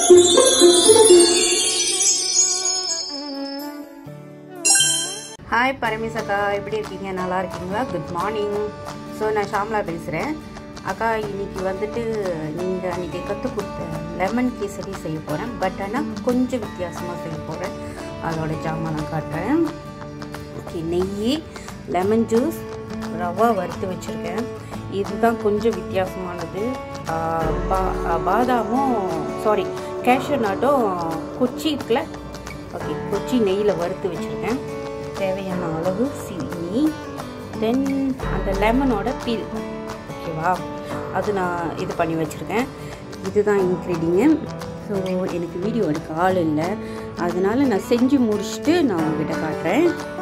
hi Paramesh அக்கா எப்படி இருக்கீங்க நல்லா இருக்கீங்களா குட் மார்னிங் ஸோ நான் ஷாம்லா பேசுகிறேன் அக்கா இன்னைக்கு வந்துட்டு நீங்கள் அன்றைக்கி கற்றுக் கொடுத்த லெமன் கேசரி செய்ய போகிறேன் பட் ஆனால் கொஞ்சம் வித்தியாசமாக செய்ய போகிறேன் அதோட ஜாமான் காட்டுறேன் ஓகே நெய் லெமன் ஜூஸ் ரவா வறுத்து வச்சுருக்கேன் இதுதான் கொஞ்சம் வித்தியாசமானது ஆஹ் பா- ஆஹ் பாதாமும் சாரி கேஷ்யூ நாட்டும் கொச்சி இருக்குல்ல ஓகே கொச்சி நெய்யில் வறுத்து வச்சுருக்கேன் தேவையான அளவு சீனி தென் அந்த லெமனோட பீல் ஓகேவா அது நான் இது பண்ணி வச்சுருக்கேன் இதுதான் இன்க்ரீடியன்ட் ஸோ எனக்கு வீடியோ எடுக்க ஆள் இல்லை அதனால நான் செஞ்சு முடிச்சுட்டு நான் உங்ககிட்ட காட்டுறேன்